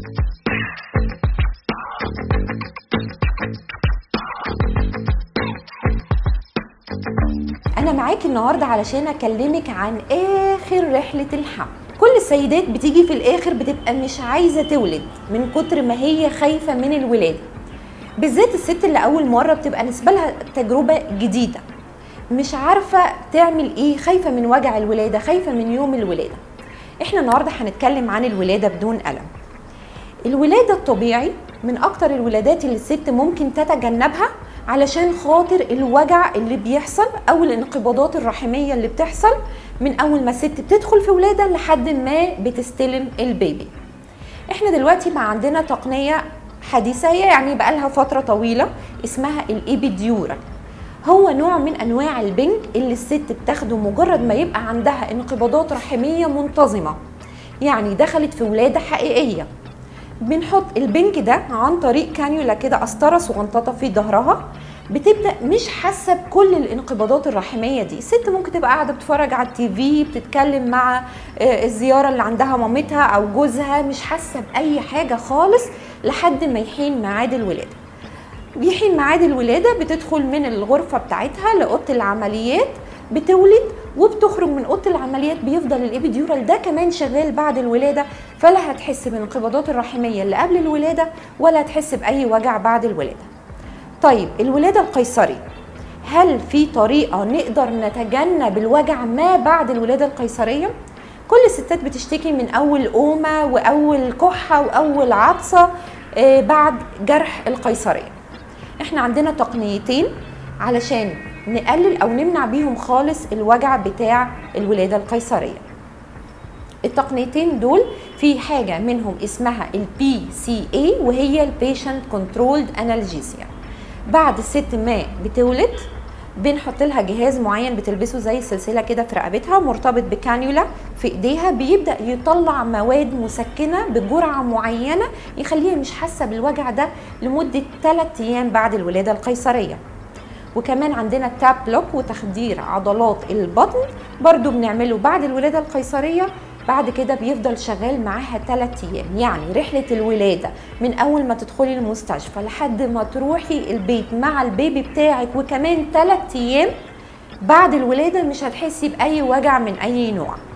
انا معاكي النهارده علشان اكلمك عن اخر رحله الحمل كل السيدات بتيجي في الاخر بتبقى مش عايزه تولد من كتر ما هي خايفه من الولاده بالذات الست اللي اول مره بتبقى بالنسبه لها تجربه جديده مش عارفه تعمل ايه خايفه من وجع الولاده خايفه من يوم الولاده احنا النهارده هنتكلم عن الولاده بدون الم الولاده الطبيعي من اكتر الولادات اللي الست ممكن تتجنبها علشان خاطر الوجع اللي بيحصل او الانقباضات الرحميه اللي بتحصل من اول ما الست بتدخل في ولاده لحد ما بتستلم البيبي احنا دلوقتي بقى عندنا تقنيه حديثه يعني بقى لها فتره طويله اسمها الايبيديورال هو نوع من انواع البنج اللي الست بتاخده مجرد ما يبقى عندها انقباضات رحميه منتظمه يعني دخلت في ولاده حقيقيه بنحط البنج ده عن طريق كانيولا كده قسطره صغنططه في ظهرها بتبدا مش حاسه بكل الانقباضات الرحميه دي الست ممكن تبقى قاعده بتتفرج على التي في بتتكلم مع الزياره اللي عندها مامتها او جوزها مش حاسه باي حاجه خالص لحد ما يحين ميعاد الولاده بيحين ميعاد الولاده بتدخل من الغرفه بتاعتها لاوضه العمليات بتولد وبتخرج من اوضه العمليات بيفضل الابيديورال ده كمان شغال بعد الولاده فلا هتحس بالانقباضات الرحميه اللي قبل الولاده ولا هتحس باي وجع بعد الولاده. طيب الولاده القيصري هل في طريقه نقدر نتجنب الوجع ما بعد الولاده القيصريه؟ كل الستات بتشتكي من اول قومه واول كحه واول عطسه بعد جرح القيصريه. احنا عندنا تقنيتين علشان نقلل او نمنع بيهم خالص الوجع بتاع الولاده القيصريه التقنيتين دول في حاجه منهم اسمها البي سي اي وهي البيشنت كنترولد انالجيزيا بعد الست ما بتولد بنحط لها جهاز معين بتلبسه زي السلسله كده في رقبتها مرتبط بكانيولا في ايديها بيبدا يطلع مواد مسكنه بجرعه معينه يخليها مش حاسه بالوجع ده لمده 3 ايام بعد الولاده القيصريه وكمان عندنا التاب لوك وتخدير عضلات البطن برضو بنعمله بعد الولادة القيصرية بعد كده بيفضل شغال معاها 3 ايام يعني رحلة الولادة من اول ما تدخلي المستشفى لحد ما تروحي البيت مع البيبي بتاعك وكمان 3 ايام بعد الولادة مش هتحسي بأي وجع من أي نوع